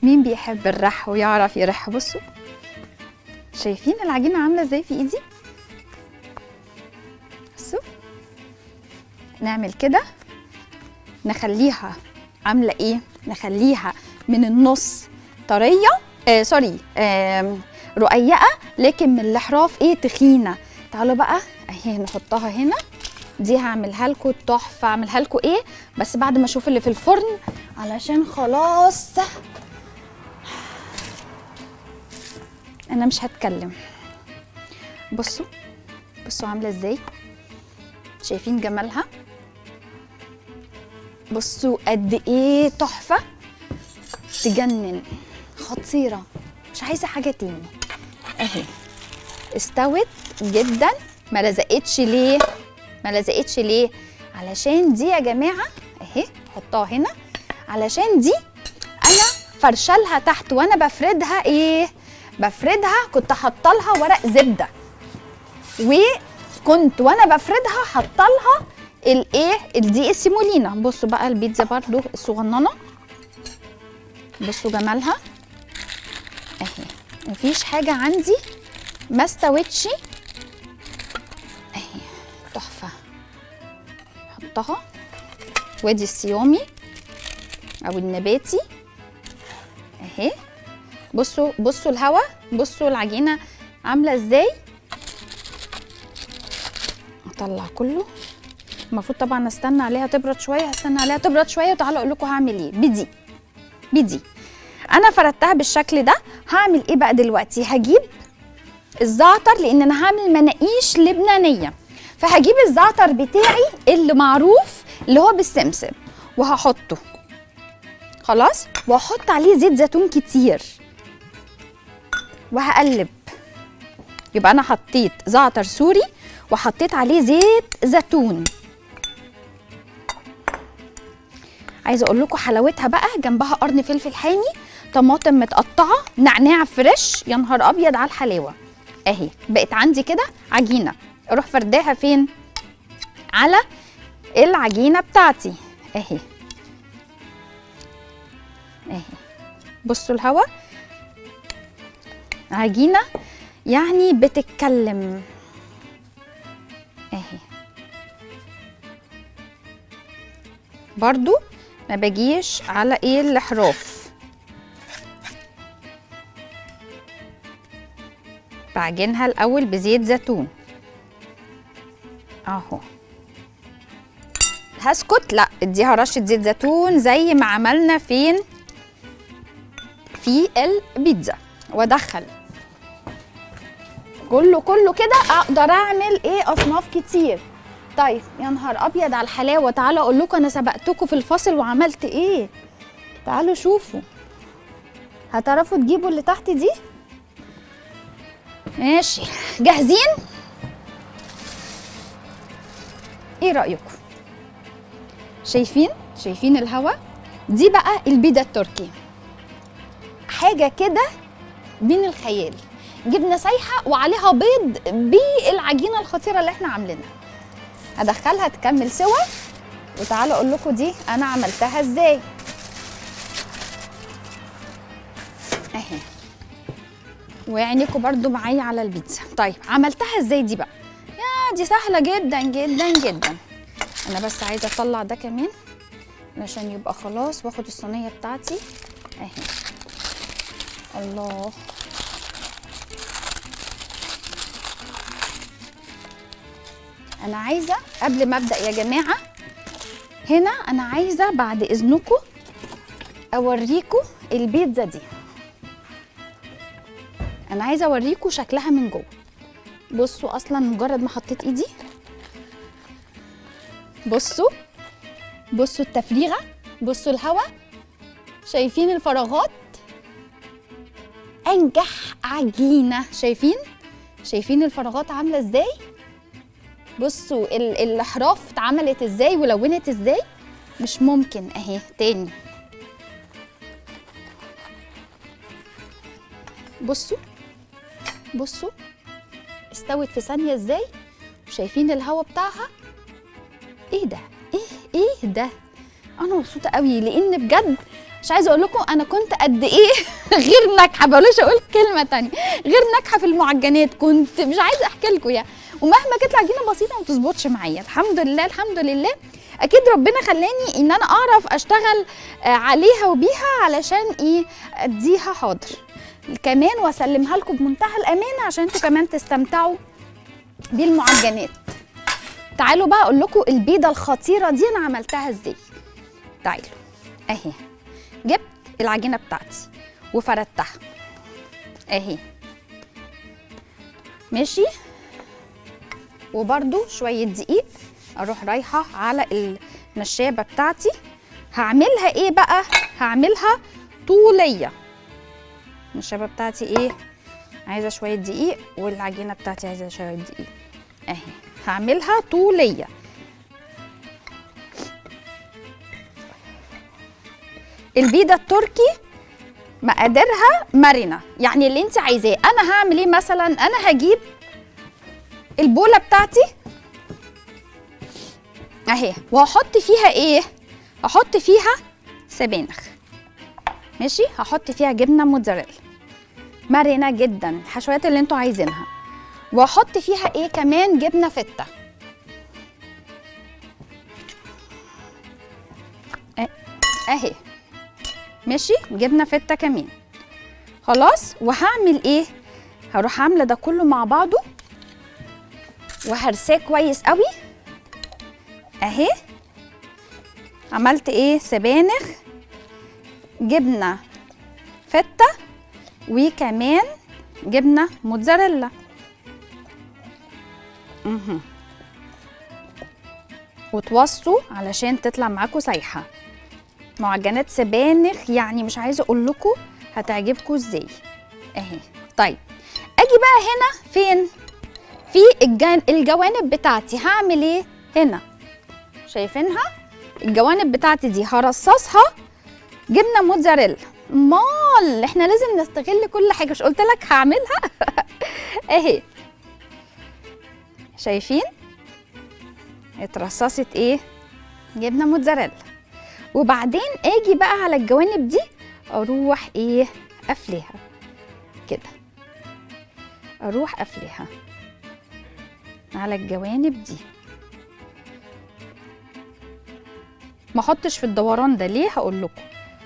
مين بيحب الرح ويعرف يرح بصوا شايفين العجينه عامله ازاي في ايدي بصوا نعمل كده نخليها عامله ايه نخليها من النص طريه آه سوري آه رقيقه لكن من الاحراف ايه تخينه تعالوا بقى اهي نحطها هنا دي هعملها لكم تحفه اعملها لكم ايه بس بعد ما اشوف اللي في الفرن علشان خلاص انا مش هتكلم بصوا بصوا عامله ازاي شايفين جمالها بصوا قد ايه تحفه تجنن خطيره مش عايزه حاجه تاني اهي استوت جدا ما لزقتش ليه ما لزقتش ليه علشان دي يا جماعه اهي حطها هنا علشان دي انا فرشلها تحت وانا بفردها ايه بفردها كنت حاطه لها ورق زبده وكنت وانا بفردها حاطه لها الايه الدقيق السيمولينا بصوا بقى البيتزا برضو الصغننه بصوا جمالها اهي مفيش حاجه عندي ما استوتش اهي تحفه حطها وادي الصيامي او النباتي اهي بصوا بصوا الهوا بصوا العجينه عامله ازاي اطلع كله المفروض طبعا استنى عليها تبرد شويه هستنى عليها تبرد شويه وتعالوا اقول لكم هعمل ايه بدي بدي انا فردتها بالشكل ده هعمل ايه بقى دلوقتي هجيب الزعتر لان انا هعمل مناقيش لبنانيه فهجيب الزعتر بتاعي اللي معروف اللي هو بالسمسم وهحطه خلاص وهحط عليه زيت زيتون كتير وهقلب يبقى انا حطيت زعتر سوري وحطيت عليه زيت زيتون عايزه اقول لكم حلاوتها بقى جنبها قرن فلفل حامي طماطم متقطعه نعناع فريش يا نهار ابيض على الحلاوه اهي بقت عندي كده عجينه اروح فرداها فين على العجينه بتاعتي اهي اهي بصوا الهوا عجينه يعني بتتكلم اهي برضو ما بجيش على ايه الاحراف بعجنها الاول بزيت زيتون اهو هسكت لا اديها رشه زيت زيتون زي ما عملنا فين في البيتزا وادخل كله كله كده اقدر اعمل ايه اصناف كتير طيب يا نهار ابيض على الحلاوه تعالوا اقول لكم انا سبقتكم في الفاصل وعملت ايه تعالوا شوفوا هتعرفوا تجيبوا اللي تحت دي ماشي جاهزين ايه رايكم شايفين شايفين الهوا دي بقى البيضه التركي حاجه كده بين الخيال جبنه سايحه وعليها بيض بالعجينه الخطيره اللي احنا عاملينها هدخلها تكمل سوا وتعالوا اقول لكم دي انا عملتها ازاي اهي وعينيكم برضو معايا على البيتزا طيب عملتها ازاي دي بقى يا دي سهله جدا جدا جدا انا بس عايزه اطلع ده كمان عشان يبقى خلاص واخد الصينيه بتاعتي اهي الله انا عايزه قبل ما ابدا يا جماعه هنا انا عايزه بعد اذنكم اوريكم البيتزا دي انا عايزه اوريكم شكلها من جوه بصوا اصلا مجرد ما حطيت ايدي بصوا بصوا التفريغه بصوا الهوا شايفين الفراغات انجح عجينه شايفين شايفين الفراغات عامله ازاي بصوا ال- الاحراف اتعملت ازاي ولونت ازاي مش ممكن اهي تاني بصوا بصوا استوت في ثانيه ازاي شايفين الهوا بتاعها ايه ده ايه ايه ده انا مبسوطه قوي لان بجد مش عايزه اقول لكم انا كنت قد ايه غير ناجحه بلاش اقول كلمه تانية غير ناجحه في المعجنات كنت مش عايزه احكي لكم يعني ومهما كانت العجينه بسيطه ما بتظبطش معايا الحمد لله الحمد لله اكيد ربنا خلاني ان انا اعرف اشتغل آه، عليها وبيها علشان ايه اديها حاضر كمان واسلمها لكم بمنتهى الامانه عشان انتوا كمان تستمتعوا بالمعجنات تعالوا بقى اقول لكم البيضه الخطيره دي انا عملتها ازاي تعالوا اهي جبت العجينه بتاعتي وفردتها اهي ماشي وبرده شويه دقيق اروح رايحه على النشابه بتاعتي هعملها ايه بقى هعملها طوليه النشابه بتاعتي ايه عايزه شويه دقيق والعجينه بتاعتي عايزه شويه دقيق اهي هعملها طوليه البيضه التركي مقاديرها مرنه يعني اللي انت عايزاه انا هعمل ايه مثلا انا هجيب البوله بتاعتي اهي وهحط فيها ايه هحط فيها سبانخ ماشي هحط فيها جبنه موتزاريلا مرنه جدا الحشوات اللي انتوا عايزينها واحط فيها ايه كمان جبنه فته اه- اهي ماشي جبنه فته كمان خلاص وهعمل ايه هروح عامله ده كله مع بعضه وهرساه كويس قوي اهي عملت ايه سبانخ جبنه فته وكمان جبنه موتزاريلا مهم. وتوصوا علشان تطلع معاكم سايحه معجنات سبانخ يعني مش عايزه اقول لكم هتعجبكم ازاي اهي طيب اجي بقى هنا فين في الجان الجوانب بتاعتي هعمل ايه هنا شايفينها الجوانب بتاعتي دي هرصصها جبنه موتزاريلا مال احنا لازم نستغل كل حاجه مش قلت لك هعملها اهي شايفين اترصصت ايه جبنه موتزاريلا وبعدين اجي بقى على الجوانب دي اروح ايه قافلاها كده اروح قافلاها على الجوانب دي ما احطش في الدوران ده ليه هقول لكم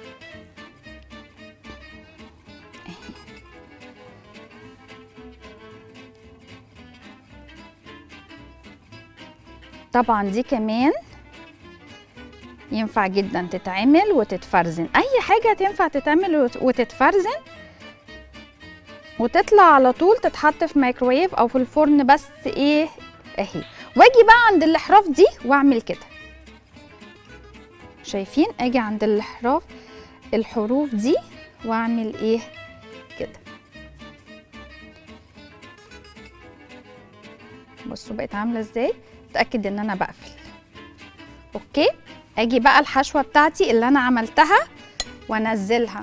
طبعا دي كمان ينفع جدا تتعمل وتتفرزن اي حاجه تنفع تتعمل وت- وتتفرزن وتطلع على طول تتحط في مايكرويف او في الفرن بس ايه اهي واجي بقى عند الاحراف دي واعمل كده شايفين اجي عند الاحراف الحروف دي واعمل ايه كده بصوا بقت عامله ازاي اتاكد ان انا بقفل اوكي اجي بقى الحشوه بتاعتي اللي انا عملتها وانزلها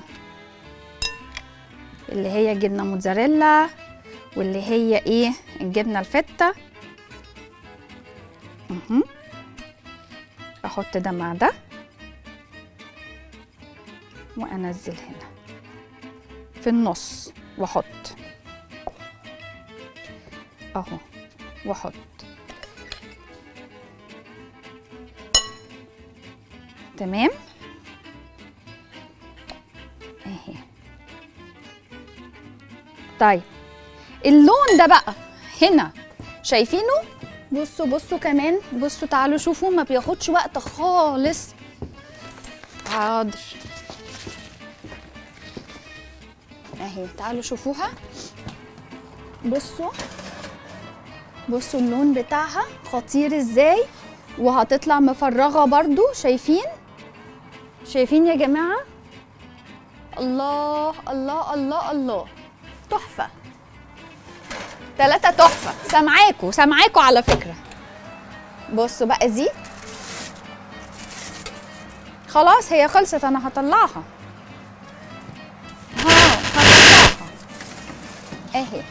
اللي هي جبنه موتزاريلا واللي هي ايه الجبنه الفته اها احط ده مع ده وانزل هنا في النص واحط اهو واحط تمام اهي طيب اللون ده بقى هنا شايفينه بصوا بصوا كمان بصوا تعالوا شوفوا ما بياخدش وقت خالص حاضر اهي تعالوا شوفوها بصوا بصوا اللون بتاعها خطير ازاي وهتطلع مفرغه برضو شايفين شايفين يا جماعه الله الله الله الله تحفه ثلاثة تحفة سامعاكوا سامعاكوا على فكرة بصوا بقى دي خلاص هي خلصت انا هطلعها ها هطلعها اهي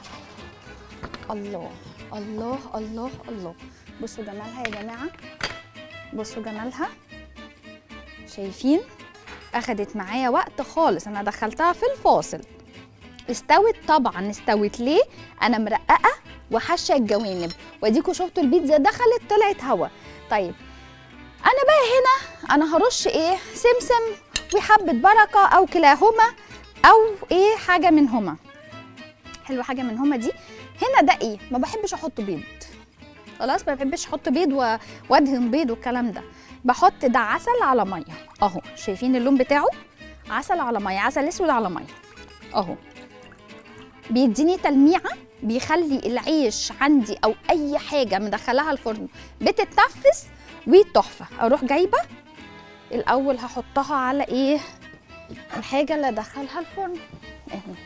الله الله الله الله بصوا جمالها يا جماعة بصوا جمالها شايفين اخدت معايا وقت خالص انا دخلتها في الفاصل استوت طبعا استوت ليه انا مرققه وحشه الجوانب واديكوا شفتوا البيتزا دخلت طلعت هوا طيب انا بقى هنا انا هرش ايه سمسم وحبه بركه او كلاهما او ايه حاجه منهما حلوه حاجه منهما دي هنا ده ايه ما بحبش احط بيض خلاص ما بحبش احط بيض و- وادهن بيض والكلام ده بحط ده عسل على ميه اهو شايفين اللون بتاعه عسل على ميه عسل اسود على ميه اهو بيديني تلميعه بيخلي العيش عندي او اي حاجه مدخلاها الفرن بتتنفس وتحفه اروح جايبه الاول هحطها على ايه الحاجه اللي ادخلها الفرن اهي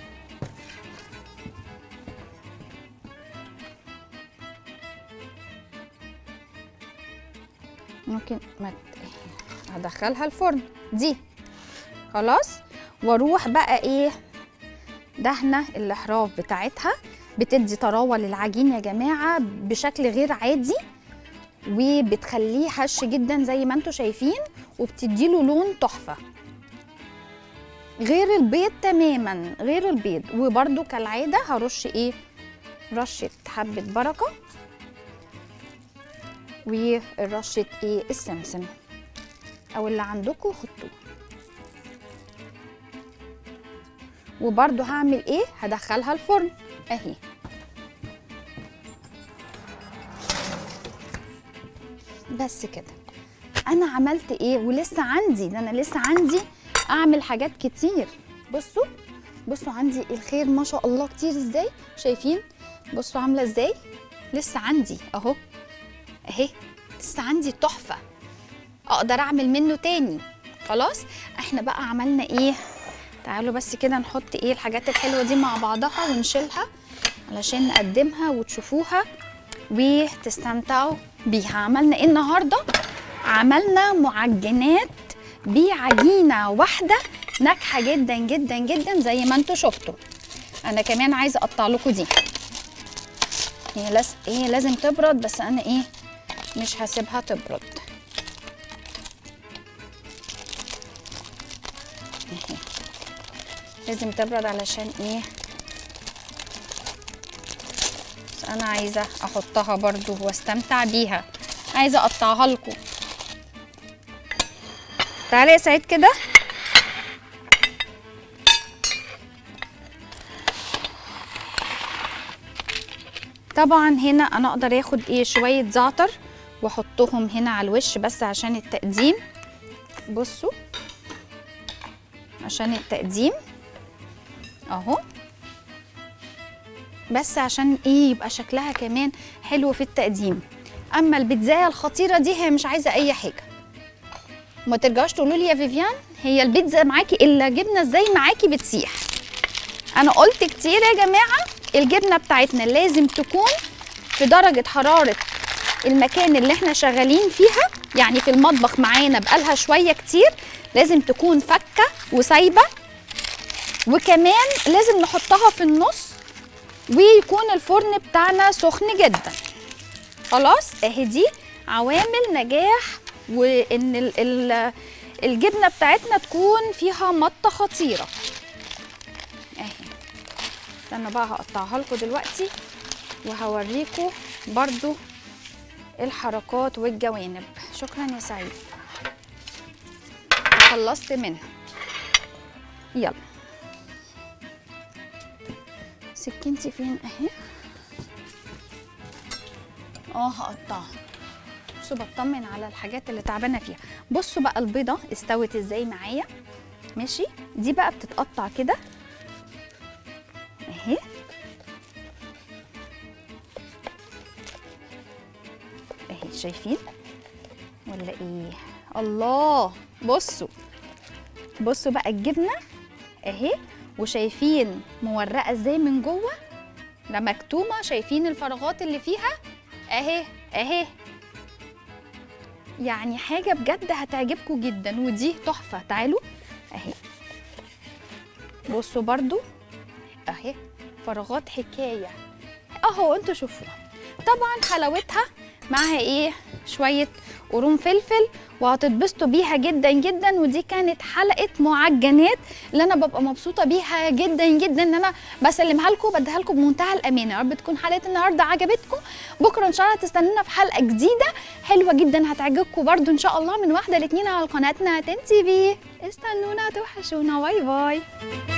ممكن ما ت- هدخلها الفرن دي خلاص واروح بقى ايه دهنه الاحراف بتاعتها بتدي طراوه للعجين يا جماعه بشكل غير عادي وبتخليه هش جدا زي ما انتم شايفين وبتديله لون تحفه غير البيض تماما غير البيض وبرده كالعاده هرش ايه رشه حبه بركه ورشه ايه السمسم او اللي عندكم حطوه وبرده هعمل ايه هدخلها الفرن اهي بس كده انا عملت ايه ولسه عندي ده انا لسه عندي اعمل حاجات كتير بصوا بصوا عندي الخير ما شاء الله كتير ازاي شايفين بصوا عامله ازاي لسه عندي اهو اهي لسه عندي تحفه اقدر اعمل منه تاني خلاص احنا بقى عملنا ايه تعالوا بس كده نحط ايه الحاجات الحلوه دي مع بعضها ونشيلها علشان نقدمها وتشوفوها وتستمتعوا بيها عملنا ايه النهارده عملنا معجنات بعجينه واحده ناجحه جدا جدا جدا زي ما انتم شفتوا انا كمان عايزه اقطع لكم دي هي لاز... هي لازم تبرد بس انا ايه مش هسيبها تبرد اهي. لازم تبرد علشان ايه بس انا عايزه احطها برضو واستمتع بيها عايزه اقطعها لكم تعالي يا سعيد كده طبعا هنا انا اقدر اخد ايه شويه زعتر واحطهم هنا على الوش بس عشان التقديم بصوا عشان التقديم اهو بس عشان ايه يبقى شكلها كمان حلو في التقديم اما البيتزايه الخطيره دي هي مش عايزه اي حاجه ما ترجعوش تقولوا لي يا فيفيان هي البيتزا معاكي الا جبنه ازاي معاكي بتسيح انا قلت كتير يا جماعه الجبنه بتاعتنا لازم تكون في درجه حراره المكان اللي احنا شغالين فيها يعني في المطبخ معانا بقالها شويه كتير لازم تكون فكه وسايبه وكمان لازم نحطها في النص ويكون الفرن بتاعنا سخن جدا خلاص اهي دي عوامل نجاح وان ال ال الجبنه بتاعتنا تكون فيها مطه خطيره اهي استنى بقى هقطعها لكم دلوقتي وهوريكم برضو الحركات والجوانب شكرا يا سعيد خلصت منها يلا سكينتي فين اهي اه هقطعها بصوا بطمن على الحاجات اللي تعبانه فيها بصوا بقى البيضه استوت ازاي معايا ماشي دي بقى بتتقطع كده اهي اهي شايفين ولا ايه الله بصوا بصوا بقى الجبنه اهي وشايفين مورقه ازاي من جوه لا مكتومه شايفين الفراغات اللي فيها اهي اهي يعني حاجه بجد هتعجبكم جدا ودي تحفه تعالوا اهي بصوا برضو اهي فراغات حكايه اهو انتوا شوفوها طبعا حلاوتها معاها ايه شويه قرون فلفل وهتتبسطوا بيها جدا جدا ودي كانت حلقه معجنات اللي انا ببقى مبسوطه بيها جدا جدا ان انا بسلمها لكم بديها لكم بمنتهى الامانه يا رب تكون حلقه النهارده عجبتكم بكره ان شاء الله تستنونا في حلقه جديده حلوه جدا هتعجبكم برده ان شاء الله من واحده لاتنين على قناتنا تن تي في استنونا توحشونا باي باي